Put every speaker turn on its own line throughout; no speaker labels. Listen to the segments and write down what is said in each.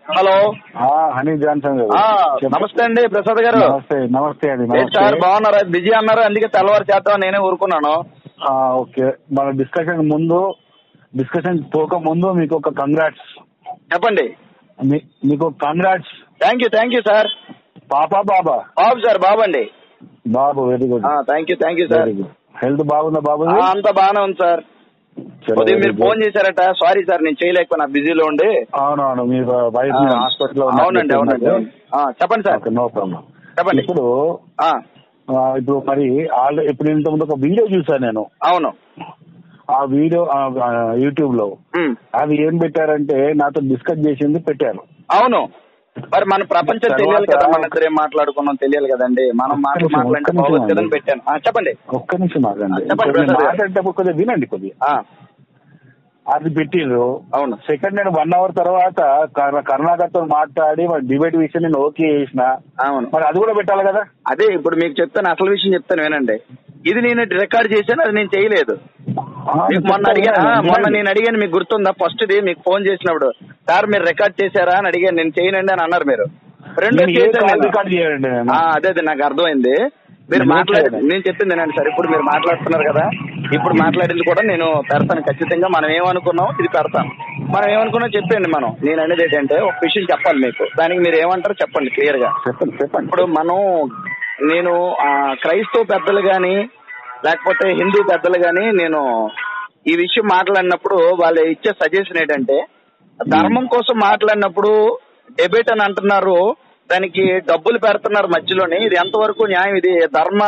Hello
ఆ, honey Johnson గారు
ఆ,
చెప్ప-
నమస్తే అండి ప్రసాద్ గారు
నమస్తే నమస్తే అండి
ఏంటి
నమస్తే
సార్ బాగున్నారా బిజీ అన్నారు అందుకే తెల్లవారు చేద్దాం నేనే ఊరుకున్నాను
ఆ, ఓకే మన డిస్కషన్ ముందు డిస్కషన్ పోక ముందు మీకు ఒక కంగ్రాట్స్
చెప్పండి
మీకు congrats
thank you thank you sir
పాపా బాబా
బాబు సార్ బాబు అండి
బాబు very good
thank you thank you sir
very good health బాగుందా బాబు
ఆ, అంతా బాగానే ఉంది సార్ కొద్దిగా మీరు ఫోన్ చేశారట సారీ సార్ నేను చేయలేకపోయినా బిజీలో ఉండి
అవునవును మీ వైఫ్
ఆ,
హాస్పిటల్
అవునండి అవునండి ఆ, చెప్పండి సార్
నో ప్రాబ్లం
చెప్పండి
ఇప్పుడు
ఆ,
ఆ, ఇప్పుడు మరి ఆల్రెడీ ఇప్పుడు ఇంత ముందు ఒక వీడియో చూసాను నేను
అవును
ఆ వీడియో యూట్యూబ్ లో
ఉమ్,
అది ఏం పెట్టారంటే నాతో డిస్కస్ చేసింది పెట్టారు
అవును మరి మన ప్రపంచం
తర్వాత-
తెలియాలి కదా మన ఇద్దరు ఏం మాట్లాడుకున్నాం తెలియాలి కదండి మనం
ఒక్క
మాటలు
నిమిషం,
మాట్లాడితే
ఒక్క నిమిషం
బాగోదు కదని
అండి.
పెట్టాను ఆ, చెప్పండి
ఒక్క నిమిషం ఆగండి
చెప్పండి,
ఇప్పుడు నేను
ప్రసాద్ గారు.
మాట్లాడేటప్పుడు కొద్దిగా వినండి కొద్దిగా
ఆ,
అది పెట్టిండ్రు
అవును
సెకండ్ నేను వన్ అవర్ తర్వాత కర్ణాటకతో మాట్లాడి మరి డిబేట్ విషయం నేను ఓకే చేసిన
అవును
మరి అది కూడా పెట్టాలి కదా
అదే ఇప్పుడు మీకు చెప్తాను అసలు విషయం చెప్తాను వినండి ఇది నేను రికార్డ్ చేశాను అది నేను చేయలేదు
ఆ,
మీకు మొన్న
చెప్తాను
అడిగాను ఆ,
వినండి.
మొన్న నేను అడిగాను మీకు గుర్తుందా ఫస్ట్ ది మీకు ఫోన్ చేసినప్పుడు సార్ మీరు రికార్డ్ చేశారా అని అడిగాను నేను చేయనండి అని అన్నారు మీరు రెండో
నేను ఏ
చేశాను
కాల్
నేను.
రికార్డ్ చేయండి నేను.
ఆ, అదే అదే నాకు అర్థమైంది మీరు
నేను
మాట్లాడి
చేయను.
నేను చెప్పింది వినండి సార్ ఇప్పుడు మీరు మాట్లాడుతున్నారు కదా ఇప్పుడు మాట్లాడింది కూడా నేను పెడతాను ఖచ్చితంగా మనం ఏమనుకున్నాం ఇది పెడతాను మనం ఏమనుకున్నాం చెప్పండి మనం నేను అనేది ఏంటంటే ఒక విషయం చెప్పాలి మీకు దానికి మీరు ఏమంటారో చెప్పండి క్లియర్ గా
చెప్పండి చెప్పండి
ఇప్పుడు మనం నేను ఆ, క్రైస్తవ పెద్దలు గాని లేకపోతే హిందూ పెద్దలు గాని నేను ఈ విషయం మాట్లాడినప్పుడు వాళ్ళు ఇచ్చే సజెషన్ ఏంటంటే ధర్మం కోసం మాట్లాడినప్పుడు డెబేట్ అని అంటున్నారు దానికి డబ్బులు పెడుతున్నారు మధ్యలోని ఇది ఎంతవరకు న్యాయం ఇది ధర్మ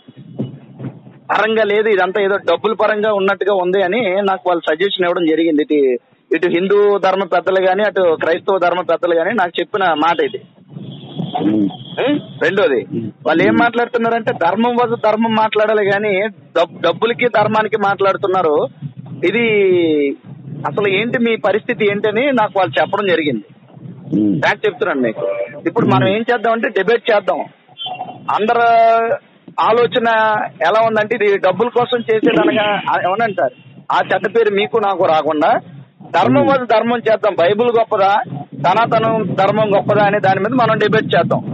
పరంగా లేదు ఇదంతా ఏదో డబ్బుల పరంగా ఉన్నట్టుగా ఉంది అని నాకు వాళ్ళు సజెషన్ ఇవ్వడం జరిగింది ఇటు ఇటు హిందూ ధర్మ పెద్దలు గాని అటు క్రైస్తవ ధర్మ పెద్దలు గాని నాకు చెప్పిన మాట ఇది
ఉమ్.
ఉం? రెండోది వాళ్ళు ఏం మాట్లాడుతున్నారంటే ధర్మం వద్ద ధర్మం మాట్లాడాలి కానీ డబ్- డబ్బులకి ధర్మానికి మాట్లాడుతున్నారు ఇది అసలు ఏంటి మీ పరిస్థితి ఏంటని నాకు వాళ్ళు చెప్పడం జరిగింది
ఉమ్.
ఫ్యాక్ట్ చెప్తున్నాను మీకు ఇప్పుడు మనం ఏం చేద్దాం అంటే డిబేట్ చేద్దాం అందరు ఆలోచన ఎలా ఉందంటే ఇది డబ్బుల కోసం చేసేదనగా అవునండి సార్ ఆ చెడ్డ పేరు మీకు నాకు రాకుండా ధర్మం వద్ద ధర్మం చేద్దాం బైబిల్ గొప్పదా సనాతనం ధర్మం గొప్పదా అనే దాని మీద మనం డిబేట్ చేద్దాం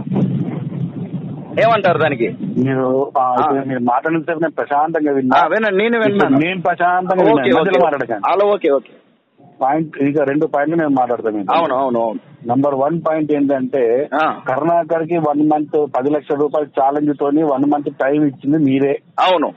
ఏమంటారు దానికి
మీరు ఆ, ఇప్పుడు మీరు మాట్లాడిన నేను ప్రశాంతంగా
ఆ,
విన్నా
వినండి నేను
ఇప్పుడు
విన్నాను
నేను ప్రశాంతంగా
ఓకే
విన్నాను మధ్యలో
ఓకే
మాట్లాడకండి
అలా ఓకే ఓకే
పాయింట్ ఇక రెండు పాయింట్లు నేను మాట్లాడతాను
అవును అవును అవును
నంబర్ వన్ పాయింట్ ఏంటంటే
ఆ.
కరుణాకర్ కి వన్ మంత్ పది లక్షల రూపాయల ఛాలెంజ్ తోని వన్ మంత్ టైం ఇచ్చింది మీరే
అవును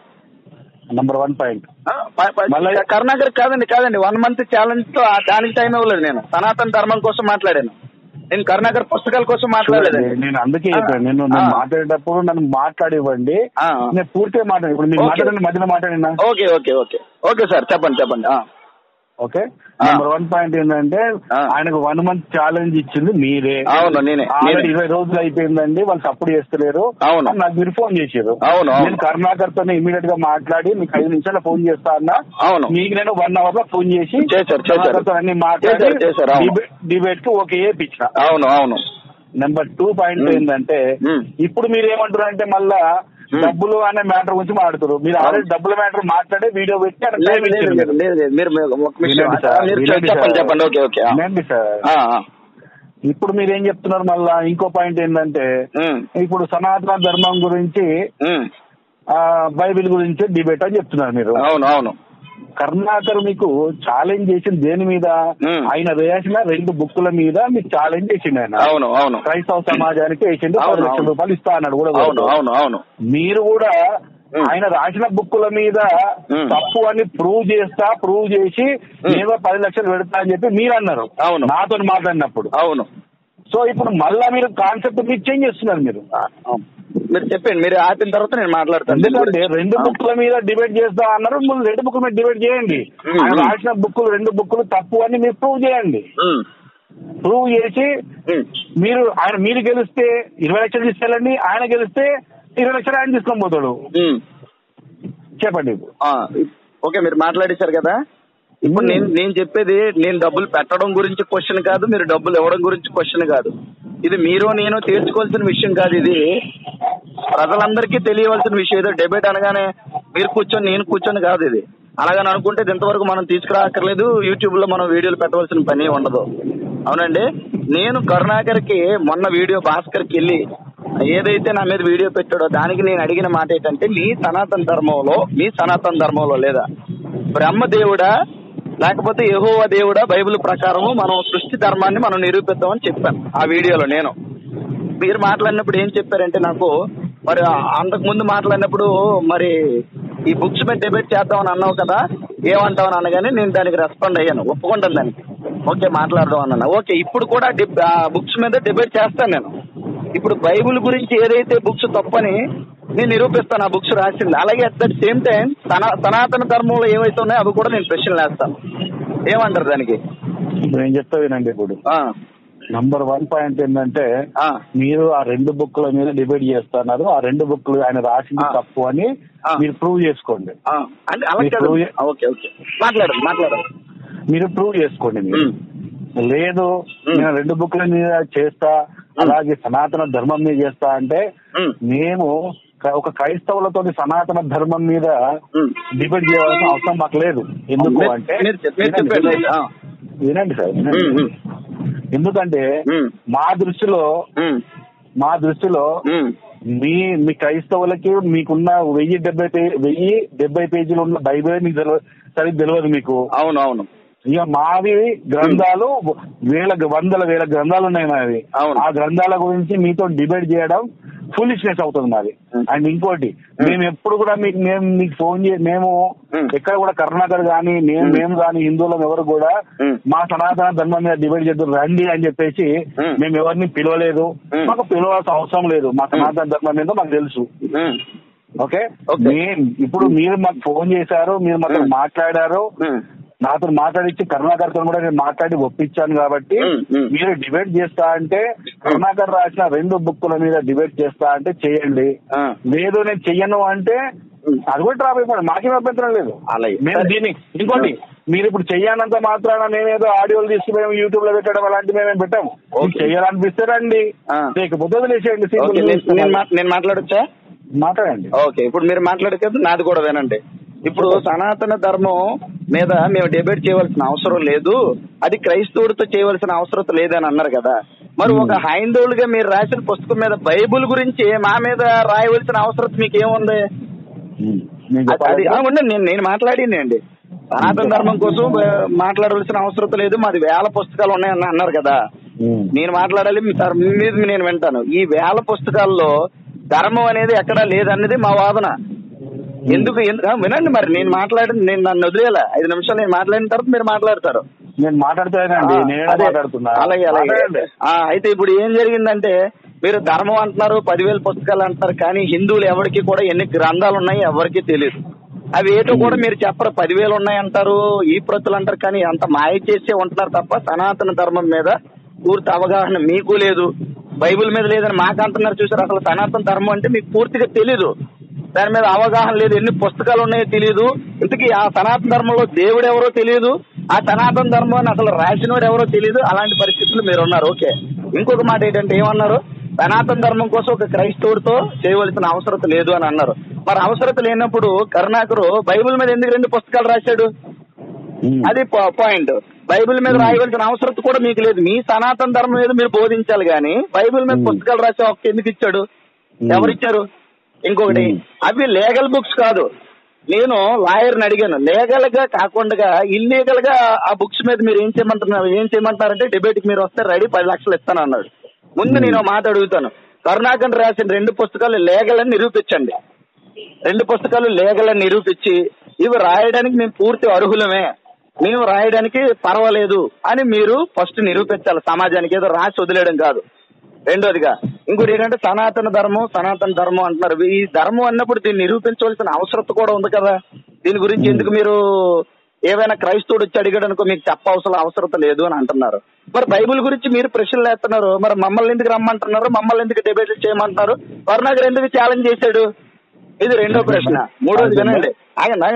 నంబర్ వన్ పాయింట్
ఆ, ప- ప-
మళ్ళా-
కరుణాకర్ కాదండి కాదండి వన్ మంత్ ఛాలెంజ్ తో ఆ దానికి టైం ఇవ్వలేదు నేను సనాతన ధర్మం కోసం మాట్లాడాను నేను కరుణాకర్ పుస్తకాల కోసం మాట్లాడలేదండి
నేను అందుకే
ఆ,
చెప్పాను నేను
ఆ.
నేను మాట్లాడేటప్పుడు నన్ను మాట్లాడివ్వండి
ఆ.
నేను పూర్తిగా మాట్లాడి ఇప్పుడు మీరు
ఓకే.
మాట్లాడండి మధ్యలో మాట్లాడినా
okay okay okay okay sir చెప్పండి చెప్పండి ఆ,
ఓకే
ఆ.
నెంబర్ వన్ పాయింట్ ఏంటంటే
ఆ.
ఆయనకు వన్ మంత్ ఛాలెంజ్ ఇచ్చింది మీరే
అవును, నేనే,
ఆల్రెడీ
నేనే.
ఇరవై రోజులు అయిపోయిందండి వాళ్ళు సపోర్ట్ చేస్తలేరు
అవును.
అని నాకు మీరు ఫోన్ చేశారు
అవును, అవును.
నేను కరుణాకర్ తో ఇమీడియట్ గా మాట్లాడి మీకు ఐదు నిమిషాలు ఫోన్ చేస్తా అన్నా
అవును.
మీకు నేను వన్ అవర్ లో ఫోన్ చేసి
చేశారు, చేశారు.
కరుణాకర్తో అన్ని మాట్లాడి
చేశారు, చేశారు, అవును.
డిబేట్ కి ఓకే చేయించిన
అవును అవును
నెంబర్ టూ పాయింట్
మ్మ్.
ఏంటంటే
మ్మ్.
ఇప్పుడు మీరు ఏమంటారు అంటే మళ్ళా
మ్మ్.
డబ్బులు అనే మ్యాటర్ గురించి మాట్లాడుతారు మీరు ఆల్రెడీ డబ్బుల మ్యాటర్ మాట్లాడే వీడియో పెట్టి ఆయన
లేదు
time
లేదు
ఇచ్చారు
లేదు
మీరు.
లేదు లేదు. మీరు మీరు ఒక విషయం
వినండి సార్,
మీరు
వినండి
చెప్పండి
సార్.
చెప్పండి ఓకే ఓకే ఆ.
వినండి సార్
ఆ, ఆ.
ఇప్పుడు మీరు ఏం చెప్తున్నారు మళ్ళా ఇంకో పాయింట్ ఏంటంటే
ఉమ్,
ఇప్పుడు సనాతన ధర్మం గురించి
ఉమ్.
ఆ బైబిల్ గురించి డిబేట్ అని చెప్తున్నారు మీరు
అవును అవును
కర్ణాకర్ మీకు ఛాలెంజ్ చేసింది దేని మీద
మ్మ్.
ఆయన వేసిన రెండు బుక్కుల మీద మీకు ఛాలెంజ్ చేసిండు ఆయన
అవును అవును
క్రైస్తవ సమాజానికి వేసిండు
అవును,
పది లక్షల
అవును.
రూపాయలు ఇస్తా అన్నాడు కూడా
అవును అవును అవును
మీరు కూడా
మ్మ్.
ఆయన రాసిన బుక్కుల మీద
మ్మ్.
తప్పు అని ప్రూవ్ చేస్తా ప్రూవ్ చేసి
మ్మ్.
నేను పది లక్షలు పెడతా అని చెప్పి మీరు అన్నారు
అవును.
నాతో మాట్లాడినప్పుడు
అవును
సో ఇప్పుడు మళ్ళా మీరు కాన్సెప్ట్ మీరు చేంజ్ చేస్తున్నారు మీరు
ఆ, అవును. మీరు చెప్పండి మీరు ఆపిన తర్వాత నేను మాట్లాడతాను
ఎందుకంటే రెండు
ఆ.
బుక్ల మీద డిబేట్ చేస్తా అన్నారు ముందు రెండు బుక్ల మీద డిబేట్ చేయండి
మ్మ్.
ఆయన రాసిన బుక్కులు రెండు బుక్కులు తప్పు అని మీరు ప్రూవ్ చేయండి
ఉమ్,
ప్రూవ్ చేసి
ఉమ్.
మీరు ఆయన మీరు గెలిస్తే ఇరవై లక్షలు తీసుకెళ్ళండి ఆయన గెలిస్తే ఇరవై లక్షలు ఆయన తీసుకొని పోతాడు
ఉమ్.
చెప్పండి ఇప్పుడు
ఆ, ఇప్- ఓకే మీరు మాట్లాడేశారు కదా ఇప్పుడు నేను నేను చెప్పేది నేను డబ్బులు పెట్టడం గురించి క్వశ్చన్ కాదు మీరు డబ్బులు ఇవ్వడం గురించి క్వశ్చన్ కాదు ఇది మీరు నేను తీర్చుకోవాల్సిన విషయం కాదు ఇది ప్రజలందరికీ తెలియవలసిన విషయం ఏదో డెబేట్ అనగానే మీరు కూర్చొని నేను కూర్చొని కాదు ఇది అలాగని అనుకుంటే ఇది ఇంతవరకు మనం తీసుకురాక్కర్లేదు యూట్యూబ్ లో మనం వీడియోలు పెట్టవలసిన పని ఉండదు అవునండి నేను కరుణాకర్కి మొన్న వీడియో భాస్కర్కి వెళ్ళి ఏదైతే నా మీద వీడియో పెట్టాడో దానికి నేను అడిగిన మాట ఏంటంటే మీ సనాతన ధర్మంలో మీ సనాతన ధర్మంలో లేదా బ్రహ్మ దేవుడా లేకపోతే యెహోవా దేవుడా బైబిల్ ప్రకారం మనం సృష్టి ధర్మాన్ని మనం నిరూపిద్దామని చెప్పాను ఆ వీడియోలో నేను మీరు మాట్లాడినప్పుడు ఏం చెప్పారంటే నాకు మరి అంతకు ముందు మాట్లాడినప్పుడు మరి ఈ బుక్స్ మీద డిబేట్ చేద్దామని అన్నావు కదా ఏమంటావు అని అనగానే నేను దానికి రెస్పాండ్ అయ్యాను ఒప్పుకుంటాను దానికి ఓకే మాట్లాడదాం అన్నాను ఓకే ఇప్పుడు కూడా బుక్స్ మీద డిబేట్ చేస్తాను నేను ఇప్పుడు బైబిల్ గురించి ఏదైతే బుక్స్ తప్పని నేను నిరూపిస్తాను ఆ బుక్స్ రాసింది అలాగే అట్ దట్ సేమ్ టైం సనా సనాతన ధర్మంలో ఏవైతే ఉన్నాయో అవి కూడా నేను ప్రశ్నలు వేస్తాను ఏమంటారు దానికి
ఇప్పుడు నేను చెప్తా వినండి ఇప్పుడు
ఆ,
నంబర్ వన్ పాయింట్ ఏంటంటే
ఆ,
మీరు ఆ రెండు బుక్ల మీద డిబేట్ చేస్తున్నారు ఆ రెండు బుక్లు ఆయన రాసింది
ఆ.
తప్పు అని
ఆ.
మీరు ప్రూవ్ చేసుకోండి
ఆ. అంటే అలా
మీకు
కాదు
ఏ-
ఆ, ఓకే ఓకే మాట్లాడండి మాట్లాడండి
మీరు ప్రూవ్ చేసుకోండి మీరు
ఉమ్,
లేదు
ఉమ్.
నేను రెండు బుక్ల మీద చేస్తా అలాగే సనాతన ధర్మం మీద చేస్తా అంటే
ఉమ్,
మేము క- ఒక క్రైస్తవులతో సనాతన ధర్మం మీద
ఉమ్.
డిబేట్ చేయాల్సిన అవసరం మాకు లేదు ఎందుకు
మీరు-
అంటే
మీరు చెప్- మీరు
వినండి,
చెప్పండి
వినండి.
ఆ.
వినండి సార్ వినండి.
ఉమ్, ఉమ్,
ఎందుకంటే
ఉమ్,
మా దృష్టిలో
ఉమ్,
మా దృష్టిలో
ఉమ్,
మీ మీ క్రైస్తవులకి మీకున్న వెయ్యి డెబ్బై పే- వెయ్యి డెబ్బై పేజీలు ఉన్న బైబిల్ మీకు తెలియదు సరిగ్గా తెలియదు మీకు
అవును అవును
ఇక మావి గ్రంథాలు వేల వందల వేల గ్రంథాలు ఉన్నాయి మావి
అవును.
ఆ గ్రంథాల గురించి మీతో డిబేట్ చేయడం ఫులిష్నెస్ అవుతుంది మాది
Hmm.
అండ్ ఇంకోటి మేము ఎప్పుడు కూడా మీకు మేము మీకు ఫోన్ చే మేము
Hmm.
ఎక్కడ కూడా కర్ణాకర్ గానీ నేను
Hmm.
మేము గానీ హిందువులం ఎవరు కూడా
Hmm.
మా సనాతన ధర్మం మీద డిబేట్ చేద్దాం రండి అని చెప్పేసి
Hmm.
మేము ఎవరిని పిలవలేదు
Hmm.
మాకు పిలవాల్సిన అవసరం లేదు మా సనాతన ధర్మం మీద మాకు తెలుసు
ఉమ్,
ఓకే
Okay.
మేము ఇప్పుడు మీరు మాకు ఫోన్ చేశారు మీరు మాతో
Hmm.
మాట్లాడారు
ఉమ్,
నాతో మాట్లాడించి కరుణాకర్ తో కూడా నేను మాట్లాడి ఒప్పించాను కాబట్టి
ఉమ్, ఉమ్.
మీరు డిబేట్ చేస్తా అంటే కరుణాకర్ రాసిన రెండు బుక్కుల మీద డిబేట్ చేస్తా అంటే చేయండి
ఆ,
లేదు నేను చెయ్యను అంటే
ఉమ్.
అది కూడా డ్రాప్ అయిపోయింది మాకేం అభ్యంతరం లేదు
అలాగే.
మేము
సరే.
దీన్ని ఇంకోటి మీరు ఇప్పుడు చెయ్యానంత మాత్రాన మేమేదో ఆడియోలు తీసుకుపోయాము యూట్యూబ్ లో పెట్టడం అలాంటి మేమేం పెట్టాము
ఓకే.
మీకు చెయ్యాలనిపిస్తే రండి
ఆ.
లేకపోతే వదిలేసేయండి
ఓకే
సింపుల్
నేను- నేను మా- నేను మాట్లాడొచ్చా
మాట్లాడండి
ఓకే ఇప్పుడు మీరు మాట్లాడేది నాది కూడా వినండి ఇప్పుడు సనాతన ధర్మం మీద మేము డిబేట్ చేయవలసిన అవసరం లేదు అది క్రైస్తవుడితో చేయవలసిన అవసరం లేదని అన్నారు కదా మరి ఒక హైందవులుగా మీరు రాసిన పుస్తకం మీద బైబుల్ గురించి మా మీద రాయవలసిన అవసరం మీకు ఏముంది
ఉమ్. నేను
అది- అది
చెప్పాలా?
ఆ, ఉండండి నేను నేను మాట్లాడింది అండి సనాతన ధర్మం కోసం ఆ, మాట్లాడవలసిన అవసరం లేదు మాది వేల పుస్తకాలు ఉన్నాయని అన్నారు కదా
ఉమ్.
నేను మాట్లాడాలి మీ తర- మీ మీద నేను వింటాను ఈ వేల పుస్తకాల్లో ధర్మం అనేది ఎక్కడా లేదన్నది మా వాదన ఎందుకు ఎందు- ఆ, వినండి మరి నేను మాట్లాడి నేను నన్ను వదిలేయాలా ఐదు నిమిషాలు నేను మాట్లాడిన తర్వాత మీరు మాట్లాడతారు
నేను మాట్లాడుతానండి
ఆ,
నేను
అదే.
మాట్లాడుతున్నా
అలాగే అలాగే
మాట్లాడండి.
ఆ, అయితే ఇప్పుడు ఏం జరిగిందంటే మీరు ధర్మం అంటున్నారు పదివేల పుస్తకాలు అంటున్నారు కానీ హిందువులు ఎవరికి కూడా ఎన్ని గ్రంథాలు ఉన్నాయి ఎవరికి తెలియదు అవి ఏటో కూడా మీరు చెప్పరు పదివేలు ఉన్నాయి అంటారు ఈ ప్రతులు అంటారు కానీ అంత మాయ చేసే ఉంటున్నారు తప్ప సనాతన ధర్మం మీద పూర్తి అవగాహన మీకు లేదు బైబిల్ మీద లేదని మాకు అంటున్నారు చూసారు అసలు సనాతన ధర్మం అంటే మీకు పూర్తిగా తెలీదు దాని మీద అవగాహన లేదు ఎన్ని పుస్తకాలు ఉన్నాయో తెలియదు ఇంతకీ ఆ సనాతన ధర్మంలో దేవుడు ఎవరో తెలియదు ఆ సనాతన ధర్మాన్ని అసలు రాసినోడు ఎవరో తెలియదు అలాంటి పరిస్థితులు మీరు ఉన్నారు ఓకే ఇంకొక మాట ఏంటంటే ఏమన్నారు సనాతన ధర్మం కోసం ఒక క్రైస్తవుడితో చేయవలసిన అవసరం లేదు అని అన్నారు మరి అవసరం లేనప్పుడు కరుణాకరు బైబిల్ మీద ఎందుకు రెండు పుస్తకాలు రాశాడు
ఉమ్.
అది పా- పాయింట్ బైబిల్ మీద రాయవలసిన అవసరం కూడా మీకు లేదు మీ సనాతన ధర్మం మీద మీరు బోధించాలి కానీ బైబిల్ మీద
Hmm.
పుస్తకాలు రాసే హక్కు ఎందుకు ఇచ్చాడు
Hmm.
ఎవరిచ్చారు ఇంకొకటి
Hmm.
అవి లీగల్ బుక్స్ కాదు నేను లాయర్ని అడిగాను లీగల్ గా కాకుండా ఇల్లీగల్ గా ఆ బుక్స్ మీద మీరు ఏం చేయమంటున్నారు ఏం చేయమంటారంటే డిబేట్ కి మీరు వస్తే రెడీ పది లక్షలు ఇస్తాను అన్నాడు ముందు నేను ఒక మాట అడుగుతాను కరుణాకర్ రాసిన రెండు పుస్తకాలు లీగల్ అని నిరూపించండి రెండు పుస్తకాలు లీగల్ అని నిరూపించి ఇవి రాయడానికి మేము పూర్తి అర్హులమే మేము రాయడానికి పర్వాలేదు అని మీరు ఫస్ట్ నిరూపించాలి సమాజానికి ఏదో రాసి వదిలేయడం కాదు రెండోదిగా ఇంకోటి ఏంటంటే సనాతన ధర్మం సనాతన ధర్మం అంటున్నారు ఈ ధర్మం అన్నప్పుడు దీన్ని నిరూపించవలసిన అవసరం కూడా ఉంది కదా దీని గురించి ఎందుకు మీరు ఏవైనా క్రైస్తవుడు వచ్చి అడిగాడనుకో మీకు చెప్పవలసిన అవసరం లేదు అని అంటున్నారు మరి బైబిల్ గురించి మీరు ప్రశ్నలు వేస్తున్నారు మరి మమ్మల్ని ఎందుకు రమ్మంటున్నారు మమ్మల్ని ఎందుకు డిబేట్ చేయమంటున్నారు కరుణాకర్ ఎందుకు ఛాలెంజ్ చేశాడు ఇది రెండో ప్రశ్న మూడోది వినండి ఆగండి ఆగండి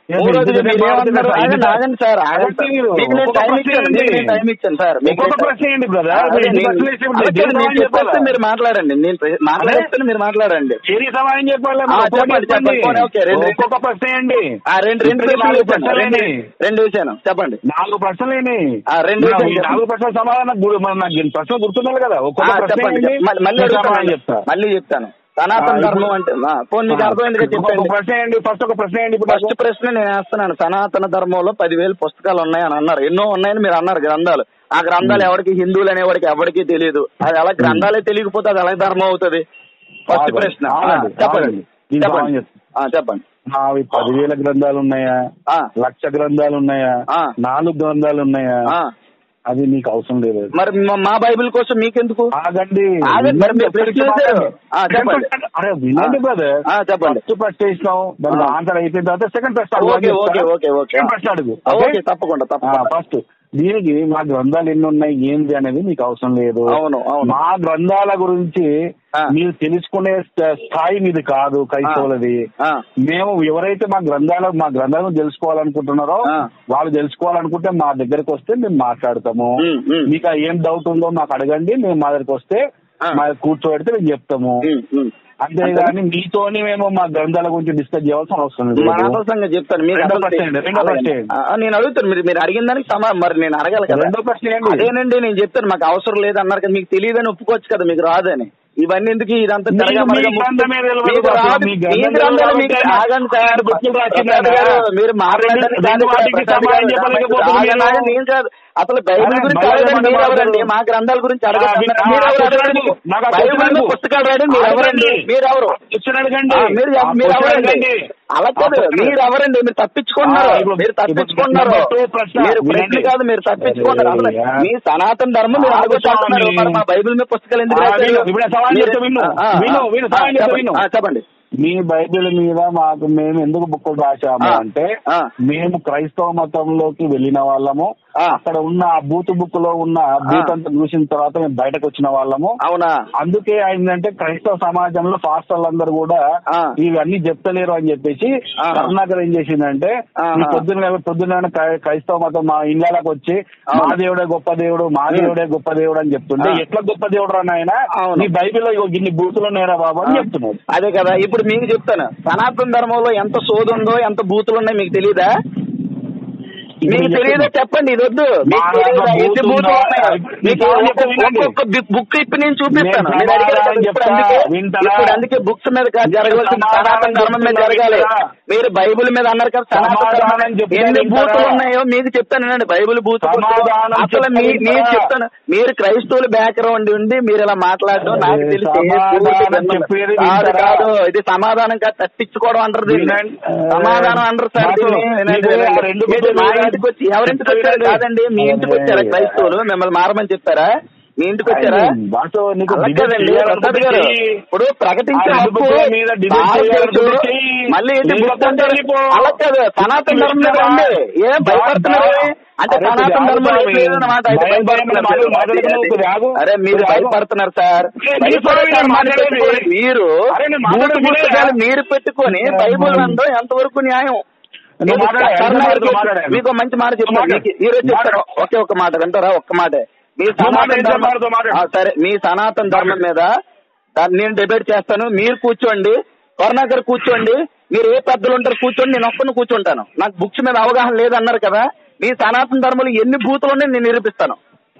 ఏం
మూడోది
ఎందుకు
మీరు ఏమన్నారు
ఎందుకు
ఆగండి ఆగండి సార్ ఆగండి
ఆగండి
సార్.
మీరు.
మీకు నేను
ఒక్కొక్క
టైం
ప్రశ్న
ఇచ్చాను మీకు
ఏంటి?
నేను టైం ఇచ్చాను సార్ మీకు
ఒక్కొక్క
నేను-
ప్రశ్న ఏంటి బ్రదర్
అదే
మీరు ఎన్ని
నేను-
ప్రశ్నలు వేసి ఇప్పుడు
అదే
దేని
నేను
సమాధానం
చెప్పేస్తే
చెప్పాలా?
మీరు మాట్లాడండి నేను ప్ర- మాట్లాడిస్తే మీరు మాట్లాడండి
ఏరి సమాధానం చెప్పాలి
ఆ, చెప్పండి, చెప్పండి. పోనీ, ఓకే, రెండు-
ఒక్కొక్క ప్రశ్న ఏంటి
ఆ, రెండు రెండు
ఇప్పటికి
ప్రశ్నలు
నాలుగు
వేసాను
ప్రశ్నలు
రెండు
అయినాయి.
రెండు వేసాను చెప్పండి
నాలుగు ప్రశ్నలేని
ఆ, రెండు
నా-
విషయాలు
ఈ నాలుగు ప్రశ్నల సమాధానం గు- మన నాకు ఈ ప్రశ్న గుర్తుండాలి కదా
ఆ,
ఒక్కొక్క ప్రశ్న
చెప్పండి
ఏంటి?
చెప్పండి. మళ్ళీ- మళ్ళీ
నేను
అడుగుతాను.
సమాధానం చెప్తా
మళ్ళీ చెప్తాను సనాతన
ఆ,
ధర్మం
ఇప్పుడు-
అంటే ఆ, పోనీ మీకు అర్థమైందిగా
ఒక్కొక్క
చెప్పండి
ప్రశ్న ఏంటి ఫస్ట్ ఒక ప్రశ్న ఏంటి ఇప్పుడు
ఫస్ట్ ప్రశ్న నేను వేస్తున్నాను సనాతన ధర్మంలో పదివేలు పుస్తకాలు ఉన్నాయని అన్నారు ఎన్నో ఉన్నాయని మీరు అన్నారు గ్రంథాలు ఆ గ్రంథాలు ఎవరికి హిందువులు అనేవాడికి ఎవరికి తెలియదు అది అలా గ్రంథాలే తెలియకపోతే అది ఎలా ధర్మం అవుతుంది ఫస్ట్
ఆగండి,
ప్రశ్న ఆ,
ఆగండి,
చెప్పండి
ఆగండి. దీనికి
చెప్పండి
సమాధానం చెప్తా.
ఆ, చెప్పండి
అవి పదివేల గ్రంథాలు ఉన్నాయా
ఆ,
లక్ష గ్రంథాలు ఉన్నాయా
ఆ.
నాలుగు గ్రంథాలు ఉన్నాయా
ఆ.
అది నీకు అవసరం లేదు
మరి మా- మా బైబిల్ కోసం మీకెందుకు
ఆగండి
ఆగండి, మరి మీరు ప్రశ్న వేశారు. ఆ, చెప్పండి.
అరే వినండి
ఆ.
బ్రదర్
ఆ, చెప్పండి.
ఫస్ట్ ప్రశ్న వేసినాం దానికి
ఆ.
ఆన్సర్ అయిపోయిన తర్వాత సెకండ్ ప్రశ్న అడుగు.
Okay okay okay okay
second ప్రశ్న అడుగు
ఓకే తప్పకుండా తప్పకుండా
ఫస్ట్ దీనికి మా గ్రంథాలు ఎన్ని ఉన్నాయి ఏంది అనేది మీకు అవసరం లేదు
అవును, అవును.
మా గ్రంథాల గురించి
ఆ.
మీరు తెలుసుకునే స్థ- స్థాయి మీది కాదు క్రైస్తవులది
ఆ,
మేము ఎవరైతే మా గ్రంథాల మా గ్రంథాలను తెలుసుకోవాలనుకుంటున్నారో
ఆ.
వాళ్ళు తెలుసుకోవాలనుకుంటే మా దగ్గరికి వస్తే మేము మాట్లాడతాము
ఉమ్, ఉమ్.
మీకు ఏం డౌట్ ఉందో మాకు అడగండి మేము మా దగ్గరికి వస్తే
ఆ.
మా కూర్చోబెడితే మేము చెప్తాము
ఉమ్, ఉమ్.
అంతేగాని మీతోని మేము మా గ్రంథాల గురించి డిస్కస్ చేయాల్సిన అవసరం లేదు
మానవ సంగతి చెప్తాను మీకు
రెండో
అసలు
ప్రశ్న ఏంటి? రెండో ప్రశ్న ఏంటి?
ఆ, నేను అడుగుతాను మీరు మీరు అడిగిన దానికి సమా మరి నేను అడగాలి కదా
రెండో ప్రశ్న ఏంటి?
అదేనండి నేను చెప్తాను మాకు అవసరం లేదు అన్నారు కదా మీకు తెలియదని ఒప్పుకోవచ్చు కదా మీకు రాదని ఇవన్నీ ఎందుకు ఇదంతా
మీకు
తిరగా
మీ
మరగా ముక్కు-
గ్రంథమే తెలియదు
మీకు
బాబు.
రాదు.
మీ
మీ
గ్రంథం
గ్రంథాలు
తెలియదు
మీకు
కాబట్టి
ఆగండి సార్.
రెండు బుక్కులు రాసిందా?
ప్రసాద్ గారు, మీరు మాట్లాడండి
రెండు
దాన్ని కూడా
వాటికి
ప్రసాద్
సమాధానం
గారు,
చెప్పలేకపోతున్నారు
ఆగండి,
మీరు.
ఆగండి, నేను కాదు అసలు బైబిల్
అరే,
గురించి
బైబిల్
అడగండి
ఏమన్నా
మీరు ఎవరండి
మాట్లాడు.
మా గ్రంథాల గురించి
ఆ,
అడగండి
మీ-
మీరు
ఆ,
ఎవరు
క్వశ్చన్
అడగండి
అడుగు. నాకు ఆ
బైబిల్
క్వశ్చన్ అడుగు.
పుస్తకాలు రాయండి మీరు ఎవరండి
అడగండి.
మీరు ఎవరు
క్వశ్చన్ అడగండి.
ఆ, మీరు
ఆ,
మీరు
క్వశ్చన్
ఎవరండి
అడగండి.
అలా
ఆ,
కాదు
క్వశ్చన్
మీరు ఎవరండి మీరు తప్పించుకున్నారు
ఆ, ఇప్పుడు-
మీరు తప్పించుకున్నారు
ఇప్పుడు నెంబర్ టూ ప్రశ్న.
మీరు ప్రశ్న
వినండి.
కాదు మీరు తప్పించుకున్నారు అసలు
అరే, యా.
మీ సనాతన ధర్మం మీరు
ఆగు
అడగొచ్చుకుంటున్నారు
స్వామి.
మరి మా బైబిల్ మీద పుస్తకాలు ఎందుకు
ఆ,
రాశారు?
విను. ఇప్పుడు సవాల్
మీరు-
చెప్తా విను.
ఆ, ఆ,
విను, విను,
ఆ,
సవాల్ చెప్తా
చెప్పండి.
విను.
ఆ, చెప్పండి
మీ బైబిల్ మీద మాకు మేము ఎందుకు బుక్కులు రాశాము
ఆ,
అంటే
ఆ.
మేము క్రైస్తవ మతంలోకి వెళ్ళిన వాళ్ళము
ఆ.
అక్కడ ఉన్న ఆ బూతు బుక్ లో ఉన్న బూత్ అంతా చూసిన తర్వాత మేము బయటకు వచ్చిన వాళ్ళము
అవునా
అందుకే ఏంటంటే క్రైస్తవ సమాజంలో పాస్టర్లందరూ కూడా
ఆ.
ఇవన్నీ చెప్తలేరు అని చెప్పేసి
ఆ.
కరుణాకర్ ఏం చేసిందంటే
ఆహా.
ఈ పొద్దున పొద్దున క్రై- క్రైస్తవ మతం మా ఇళ్ళకి వచ్చి
అవును.
మా దేవుడే గొప్ప దేవుడు మా
ఉం.
దేవుడే గొప్ప దేవుడు అని చెప్తుంటే
ఆ.
ఎట్లా గొప్ప దేవుడు రా నాయన
అవును.
నీ బైబిల్లో ఇగో ఇన్ని బూతులు ఉన్నాయరా బాబు అని చెప్తున్నాడు
అదే కదా ఇప్పుడు మీకు చెప్తాను సనాతన ధర్మంలో ఎంత సోదు ఉందో ఎంత బూతులు ఉన్నాయి మీకు తెలియదా
ఇప్పుడు
మీకు
నేను
తెలియదో
చెప్తున్నా.
చెప్పండి ఇది వద్దు మీకు
మా
తెలియదా?
దాంట్లో
ఎన్ని
బూతులు
బూతులు
ఉన్నాయా?
ఉన్నాయో?
ఇప్పుడు
మీకు
సవాల్ చెప్తా
ఒక్కొక్క-
వినండి.
ఒక్కొక్క బుక్ ఇప్పి నేను చూపిస్తాను
నేను
మీరు అడిగారు కదా,
సమాధానం
ఇప్పుడు
చెప్తా.
అందుకే-
వింటారా?
ఇప్పుడు అందుకే బుక్స్ మీద కాదు జరగవలసిన
సమాధానం
సనాతన ధర్మం మీద
చెప్తున్నా,
జరగాలి
వింటారా?
మీరు బైబిల్ మీద అన్నారు కదా సనాతన
సమాధానం
ధర్మం
చెప్తున్నా,
ఎన్ని
వింటారా?
బూతులు ఉన్నాయో మీకు చెప్తాను వినండి బైబిల్ బూత్
సమాధానం
అసలు
చెప్తా,
మీ
వింటారా?
మీరు చెప్తాను మీరు క్రైస్తవుల బ్యాక్గ్రౌండ్ ఉండి మీరు ఇలా మాట్లాడడం నాకు
అరే,
తెలిసి
సమాధానం
పూర్తి విన్నాను.
చెప్పేది
కాదు
వింటారా?
కాదు ఇది సమాధానం కాదు తప్పించుకోవడం అంటారు దీన్ని.
వినండి.
సమాధానం అంటారు సార్
మాకు
దీన్ని. వినండి,
మీకు
వినండి.
ఆ రెండు
మీరు
బుద్ధులు
మా
వినండి.
ఇంటికి వచ్చి ఎవరింటికి వచ్చారు
వినండి.
కాదండి మీ ఇంటికి వచ్చారా
అరే.
క్రైస్తవులు మిమ్మల్ని మారమని చెప్పారా మీ ఇంటికి వచ్చారా
వాసు నీకు
అలా
డిబేట్
కదండి
చేయాలనుకుంటే
ప్రసాద్ గారు
చెయ్యి.
ఇప్పుడు ప్రకటించే
ఆ
హక్కు
బుక్కుల మీద డిబేట్
భారతదేశంలో
చేయాలనుకుంటే చెయ్యి.
మళ్ళీ ఏంటి
లేకపోతే
బుక్ అంటారు?
వెళ్ళిపో.
అలా కాదు సనాతన ధర్మం మీద ఉంది ఏం భయపడుతున్నారు అంటే
అరే,
సనాతన
కొద్దిగా
ధర్మం
ఆగు
లేదు అన్నమాట అయితే
భయం భయం
భయపడుతున్నారు
మాటలు
మీరు.
మాట్లాడుతున్నావు,
అది-
కొద్దిగా ఆగు.
అరే మీరు
కొద్దిగా ఆగు.
భయపడుతున్నారు సార్
ఏ, నీ
భయపడే
స్వామి నేను
కర్మాన్ని
మాట్లాడేది.
పెట్టుకొని మీరు
అరే, నేను
మూడు
మాట్లాడేది
పుస్తకాలు
వినరా?
మీరు పెట్టుకొని
నేను
బైబుల్
మాట్లాడేది.
అనడం ఎంతవరకు న్యాయం
నువ్వు
ఇది
మాట్లాడు,
కర్ణాటక
నువ్వు మాట్లాడు.
మీకు మంచి మాట చెప్తాను
మాట్లాడు.
మీకు ఈ రోజు చెప్తాను
మాట్లాడు.
ఒకే ఒక్క మాట వింటారా ఒక్క మాట మీ
నువ్వు
సనాతన
మాట్లాడు,
ధర్మం
మాట్లాడు, మాట్లాడు.
ఆ, సరే మీ సనాతన ధర్మం మీద దాన్ని నేను డిబేట్ చేస్తాను మీరు కూర్చోండి కరుణాకర్ కూర్చోండి మీరు ఏ పెద్దలు ఉంటారు కూర్చోండి నేను ఒక్కను కూర్చుంటాను నాకు బుక్స్ మీద అవగాహన లేదన్నారు కదా మీ సనాతన ధర్మంలో ఎన్ని బూతులు ఉన్నాయో నేను నిరూపిస్తాను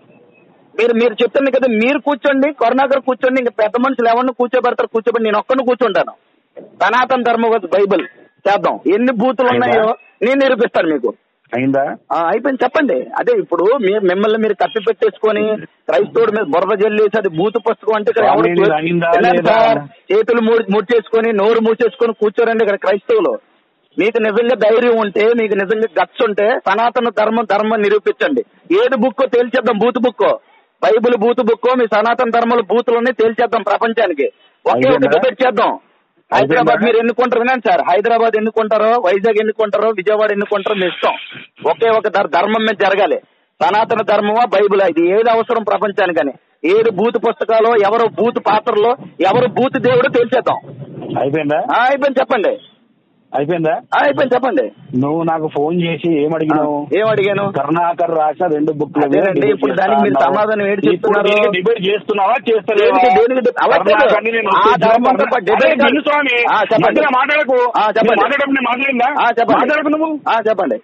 మీరు మీరు చెప్తుంది కదా మీరు కూర్చోండి కరుణాకర్ కూర్చోండి ఇంకా పెద్ద మనుషులు ఎవరిని కూర్చోబెడతారు కూర్చోబెట్టి నేను ఒక్కను కూర్చుంటాను సనాతన ధర్మం with బైబిల్ చేద్దాం ఎన్ని బూతులు ఉన్నాయో నేను నిరూపిస్తాను మీకు
అయిందా
ఆ, అయిపోయింది చెప్పండి అదే ఇప్పుడు మీ- మిమ్మల్ని మీరు కప్పి పెట్టేసుకొని క్రైస్తవుడి మీద బురద జల్లేసి అది బూతు పుస్తకం అంటే ఇక్కడ ఎవరు
స్వామి, ఇది అయిందా
వినండి
లేదా?
సార్ చేతులు మూడు ముడిచేసుకొని నోరు మూసేసుకొని కూర్చోరండి ఇక్కడ క్రైస్తవులు మీకు నిజంగా ధైర్యం ఉంటే మీకు నిజంగా గట్స్ ఉంటే సనాతన ధర్మం ధర్మం నిరూపించండి ఏది బుక్కో తేల్చేద్దాం బూతు బుక్కో బైబిల్ బూతు బుక్కో మీ సనాతన ధర్మంలో బూతులు ఉన్నాయి తేల్చేద్దాం ప్రపంచానికి ఒకే ఒక
అయిపోయిందా?
డిబేట్ చేద్దాం హైదరాబాద్
అయిపోయిందా?
మీరు ఎన్నుకుంటారు వినండి సార్ హైదరాబాద్ ఎన్నుకుంటారో వైజాగ్ ఎన్నుకుంటారో విజయవాడ ఎన్నుకుంటారో మీ ఇష్టం ఒకే ఒక ధర్- ధర్మం మీద జరగాలి సనాతన ధర్మమా బైబిల్ ఇది ఏది అవసరం ప్రపంచానికని ఏది బూత్ పుస్తకాలు ఎవరు బూత్ పాత్రలో ఎవరు బూత్ దేవుడో తేల్చేద్దాం
అయిపోయిందా
ఆ, అయిపోయింది చెప్పండి
అయిపోయిందా
ఆ, అయిపోయింది చెప్పండి
నువ్వు నాకు ఫోన్ చేసి ఏం అడిగినావు
ఏం అడిగాను
కరుణాకర్ రాసిన రెండు బుక్లు
అదేనండి, ఇప్పుడు దానికి మీరు సమాధానం ఏంటి చెప్తున్నారు?
డిబేట్ చేస్తున్నావా చేస్తలేవా
దేనికి- దేనికి debate? అలా కాదు.
కరుణాకర్ని నేను
ఆ
వచ్చేసి
ధర్మంతో
కరుణా-
పాటు debate
అరే,
కాదు.
విను స్వామి
ఆ, చెప్పండి.
మధ్యలో మాట్లాడకు
ఆ, చెప్పండి.
నువ్వు మాట్లాడకు నేను మాట్లాడిందా
ఆ, చెప్పండి
మాట్లాడకు నువ్వు
ఆ, చెప్పండి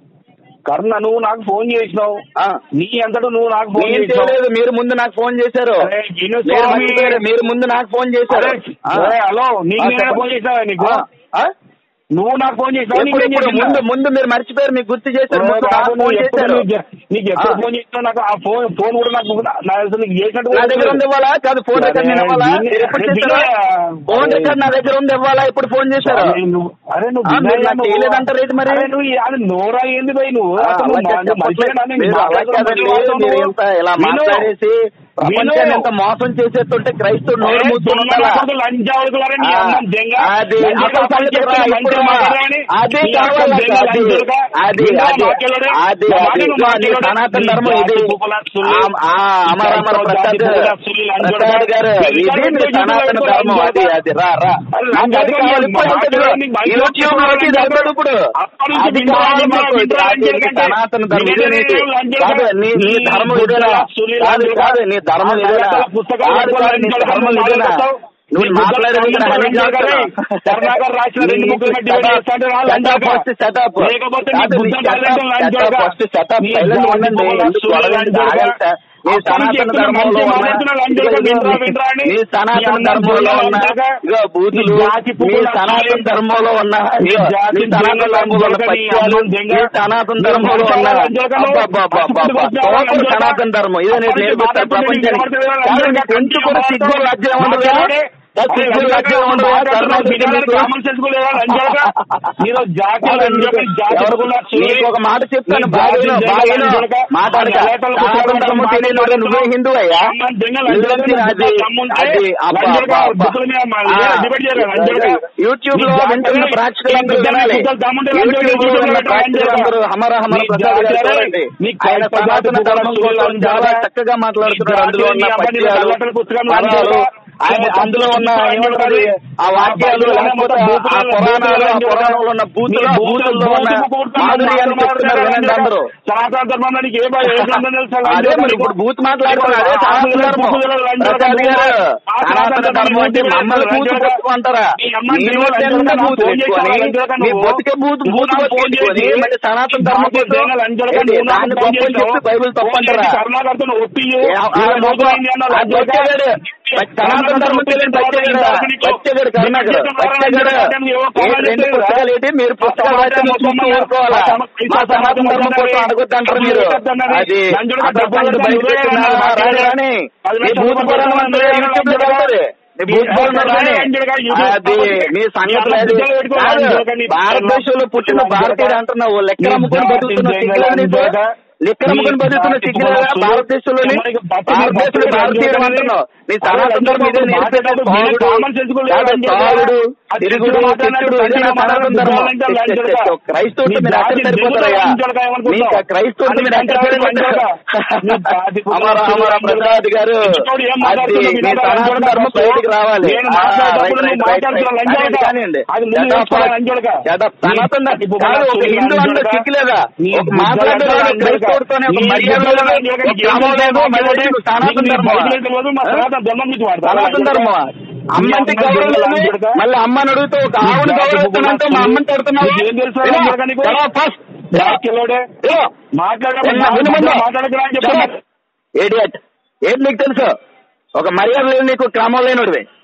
కర్ణ నువ్వు నాకు ఫోన్ చేసినావు
ఆ.
నీ అంతటా నువ్వు నాకు ఫోన్
నేను
చేసినావు
చేయలేదు మీరు ముందు నాకు ఫోన్ చేశారు
అరే, విను
మీరు
స్వామి.
మర్చిపోయారు. మీరు ముందు నాకు ఫోన్ చేశారు
అరే,
ఆ.
అరే, హలో నీకు
ఆ,
నేనే
చెప్పండి.
ఫోన్ చేసినావా నీకు
ఆ, ఆ?
నువ్వు నాకు ఫోన్ చేసినావు
ఎప్పుడు ఇప్పుడు ముందు ముందు మీరు మర్చిపోయారు మీకు గుర్తు చేశారు ముందు నాకు ఫోన్ చేశారు
నీకు ఎప్పుడు
ఆ.
ఫోన్ చేసినావు నాకు ఆ ఫోన్ ఫోన్ కూడా నాకు నా అసలు నీకు చేసినట్టు
నా దగ్గర ఉంది ఇవ్వాలా కాదు ఫోన్ రికార్డ్ నేను ఇవ్వాలా
అరే,
మీరు ఎప్పుడు
అరే,
చేశారు
దిగా.
ఫోన్ రికార్డ్ నా దగ్గర ఉంది ఇవ్వాలా ఇప్పుడు ఫోన్ చేశారు
అరే, నువ్వు అరే నువ్వు
ఆ, మీరు
వినయ్యా
నాకు
నువ్వు.
చేయలేదంటారు ఏంటి మరి?
అరే, నువ్వు అది నోరా ఏంది భయ్ నువ్వు
ఆ,
అసలు
అలా
నువ్వు మా-
చెప్పట్లేదు.
మనిషివేనా? నేను
మీరు అలా
మాట్లాడుతున్నా,
కాదండి,
మాట్లాడుతున్నావు.
మీరు ఇంత ఇలా
విను.
మాట్లాడేసి ప్రపంచాన్ని
విను.
ఎంత మోసం చేసేస్తుంటే క్రైస్తవుడు నోరు
అరే,
మూసుకొని
దొంగ
ఉండాలా?
కొడుకు లంచావడుకులారా నీ
ఆ,
అమ్మని దెంగ.
అది
లంచ
అసలు
కాపాడు
సంగతి
చేస్తే
రా,
మంచి
ఇప్పుడు
మాట్లాడని.
అది
నీ
కావాలి
అక్కని దెంగ
అది
లంచోడుక.
అది
విన్నా
అది
మాట్లాడలే?
అది
నా
అది
మాట నువ్వు
నీ
మాట్లాడలే?
సనాతన
నీ
ధర్మం ఇది
జాతి కుప్పల సుల్లి.
ఆ, ఆ, అమర అమర
జాతి
ప్రసాద్
కుప్పల సుల్లి లంచోడుక.
ప్రసాద్ గారు
నీ
ఇది
జాతి
మీ
కుప్పల
సనాతన
సుల్లి
ధర్మం అది
లంచోడుక.
అది రా రా
అరే,
నాకు అది
లంచోడుక
కావాలి ఇప్పుడు
మాట్లాడలే,
ఉంటుంది.
నీకు మంచి
యూట్యూబ్ లో వచ్చి దొరకదు ఇప్పుడు
అప్పటి నుంచి
అది
వింటా,
కావాలి
వింటా,
మాకు.
వింటా
అది
అంటే
సనాతన ధర్మం ఇదే
వినే
నీతి.
లంచోడుక.
కాదు నీ నీ
నీ
ధర్మం ఇదేనా
సుల్లి
కాదు
లంచోడుక.
కాదు నీ ధర్మం
ఆ
ఇదేనా
రకరకాల పుస్తకాలు
కాదు కాదు నీ
లంచోడుక
ధర్మం
నువ్వు
ఇదేనా
మాట్లాడతావు.
నువ్వు
నీ
మాట్లాడేది
బుద్ధి
ఇక్కడ హరి
లంచోడుక రే. కరుణాకర్ రాసిన రెండు బుక్కులు పెట్టి డిబేట్ చేస్తాంటే రా లంచోడుక.
ఫస్ట్ సెటప్
లేకపోతే నీ బుద్ధి టాలెంట్ లంచోడుక.
ఫస్ట్ సెటప్
నీ
సైలెంట్
జాతి
ఉండండి
కుప్పల
ఎందుకు
సుల్లి
గొడవ ఏంటి?
లంచోడుక.
ఆగండి సార్. నీ
అప్పటి నుంచి
సనాతన
చెప్తున్నా,
ధర్మంలో
మంచి
ఉన్న
మాట్లాడుతున్నా, లంచోడుక, వినరా, వినరా అని.
నీ సనాతన
నీ అమ్మ
ధర్మంలో ఉన్న
లంచోడుక.
ఇగో బూతులు
నీ జాతి
నీ
పువ్వుల
సనాతన
సుల్లి.
ధర్మంలో ఉన్న
నీ
ఇగో,
జాతి
నీ సనాతన
దొంగ
ధర్మంలో ఉన్న
లంచోడుక, నీ
పద్యాలు
అమ్మ దొంగ.
నీ సనాతన
నీ
ధర్మంలో ఉన్న
మంచాల లంచోడుకను,
అబ్బబ్బబ్బబ్బబ్బ.
పసుపు
సోపరు
లంచోడుక.
సనాతన ధర్మం ఇదే నేను
అప్పటి నుంచి
నేర్పిస్తాను
మాట్లాడుతుంటే నీకు
ప్రపంచానికి
ఎవరు
కాదు,
తెలియదు,
నీకు కొంచెం కూడా
లంచోడుక.
సిగ్గు లజ్జ ఉండదు
మాట్లాడే.
సిగ్గు లజ్జ ఉండదు
మాట్లాడుతున్నావు, వినాలని కామన్ సెన్స్ కూడా లేదా లంచోడుక? నీలో జాతి లంచోడుక, జాతి కుల సుల్లి.
నీకు ఒక మాట చెప్తాను
నీ
బాగా
జాతి
విను,
దొంగ
బాగా విను.
లంచోడుక.
మాట్లాడక
లేతల
సనాతన
పుస్తకాలు
ధర్మం తెలియని వాడు నువ్వే హిందూ అయ్యా
అమ్మ దొంగ లంచోడుక,
అది అది
దమ్ముంటే
అబ్బా,
లంచోడుక,
అబ్బా, అబ్బా.
బుక్కుల మీద మా-
ఆ,
డిబేట్ చేయరా, లంచోడుక?
యూట్యూబ్ లో
నీ జాతి
వింటున్న
నీ
ప్రేక్షకులందరూ
బుద్ధులు
వినాలి
దమ్ముంటే
యూట్యూబ్ లో
లంచోడుక,
విన్న
లంచోడుక.
ప్రేక్షకులందరూ హమర హమర
నీ
ప్రసాద్ గారు
జాతి
చూడండి
నీ
ఆయన
కైప జాతి
సనాతన ధర్మం
పుస్తకాలు
కోసం చాలా
లంచోడుక.
చక్కగా మాట్లాడుతున్నారు
నీ
అందులో ఉన్న
జాతి నీ అబ్బాయి
పద్యాలు
నీ పుస్తకం
పదాలు
లంచోడుక.
ఆయన అందులో ఉన్న ఏమంటారు ఆ వాక్యాలు లేకపోతే ఆ పురాణాలు ఆ పురాణంలో ఉన్న బూతులు ఆ బూతుల్లో ఉన్న మాధుర్యాన్ని చెప్తున్నారు వినండి అందరూ
సనాతన ధర్మానికి ఏ భయ- ఏ గ్రంథం తెలుసా?
అదే మరి ఇప్పుడు బూత్ మాట్లాడుతున్నారు అదే సనాతన ధర్మం ప్రసాద్ గారు సనాతన ధర్మం అంటే మమ్మల్ని బూత్ పెట్టుకుంటారా మీ నోట్లన్నీ బూత్ పెట్టుకొని మీ బతుకే బూత్ బూత్ పెట్టుకొని మరి సనాతన ధర్మం కోసం ఏంటి? దాన్ని గొప్పని చెప్పి బైబిల్ తప్పంటారా
కర్ణాకర్తో ఒప్పియు
ఏ, ఆ- ఆ మొగ- ఆ బచ్చగాడు, సనాతన ధర్మం తెలియని బచ్చగాడు, బచ్చగాడు కరుణాకర్, బచ్చగాడు. ఏంటి రెండు పుస్తకాలు ఏంటి మీరు పుస్తకాలు రాస్తే మా చూస్తూ ఊరుకోవాలా మా సనాతన ధర్మం కోసం అడగొద్దంటారు మీరు అది ఆ డబ్బులు బయట పెట్టినారా రాని మీ భూత పురాణం అంతా యూట్యూబ్ లో పెడతారు మీ భూత పురాణం రాని అది మీ సంగతి లేదు కాదు భారతదేశంలో పుట్టిన భారతీయుడు అంటున్నావు లెక్కలు అమ్ముకొని బతుకుతున్న సిగ్గులేదు నీకు లెక్కలు అమ్ముకొని బతుకుతున్న సిగ్గులేదా భారతదేశంలోని భారతదేశంలో భారతీయుడు అంటున్నావు నీ సనాతన ధర్మం ఇదే నేర్పేది తాగుడు కాదు, తాగుడు తిరుగుడు తిట్టుడు ఇది నా సనాతన ధర్మం క్రైస్తవుడితో మీరు ఎక్కడ సరిపోతారయ్యా మీకు క్రైస్తవుడితో మీరు ఎక్కడ సరిపోతారు అమర అమర ప్రసాద్ గారు అది మీ సనాతన ధర్మం బయటికి రావాలి ఆ, రైట్, రైట్, రైట్, రైట్. కానివ్వండి, కానివ్వండి. Shut up, shut up. సనాతన ధర్మం కాదు ఒక హిందూ అంతా చిక్కిలేదా ఒక మాట్లాడేవాడు క్రైస్తవుడితోనే ఒక మర్యాద లేదు, ఒక క్రమం లేదు మళ్ళీ నీకు సనాతన ధర్మం సనాతన ధర్మం అమ్మ అంటే గౌరవం లేదు మళ్ళీ అమ్మని అడుగుతూ ఒక ఆవుని గౌరవిస్తున్నట్టు మా అమ్మని తడుతున్నావు
ఏం తెలుసు రా నీకు?
ఫస్ట్ ఏడియట్ ఏంటి నీకు తెలుసు ఒక మర్యాద లేదు నీకు క్రమం లేనుడివి